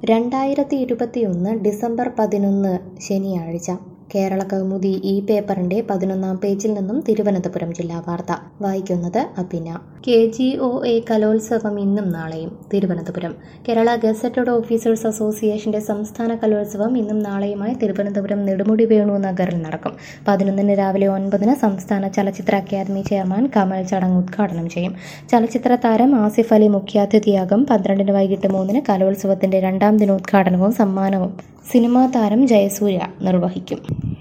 രണ്ടായിരത്തി ഇരുപത്തിയൊന്ന് ഡിസംബർ പതിനൊന്ന് ശനിയാഴ്ച കേരള കൗമുദി ഈ പേപ്പറിന്റെ പതിനൊന്നാം പേജിൽ നിന്നും തിരുവനന്തപുരം ജില്ലാ വാർത്ത വായിക്കുന്നത് Abhina K G O A കലോത്സവം ഇന്നും നാളെയും തിരുവനന്തപുരം കേരള ഗസറ്റഡ് ഓഫീസേഴ്സ് അസോസിയേഷന്റെ സംസ്ഥാന കലോത്സവം ഇന്നും നാളെയുമായി തിരുവനന്തപുരം നെടുമുടി വേണു നഗറിൽ നടക്കും പതിനൊന്നിന് രാവിലെ ഒൻപതിന് സംസ്ഥാന ചലച്ചിത്ര അക്കാദമി ചെയർമാൻ കമൽ ചടങ്ങ് ഉദ്ഘാടനം ചെയ്യും ചലച്ചിത്ര താരം ആസിഫ് അലി മുഖ്യാതിഥിയാകും പന്ത്രണ്ടിന് വൈകിട്ട് മൂന്നിന് കലോത്സവത്തിന്റെ രണ്ടാം ദിനോദ്ഘാടനവും സമ്മാനവും സിനിമാ താരം ജയസൂര്യ നിർവഹിക്കും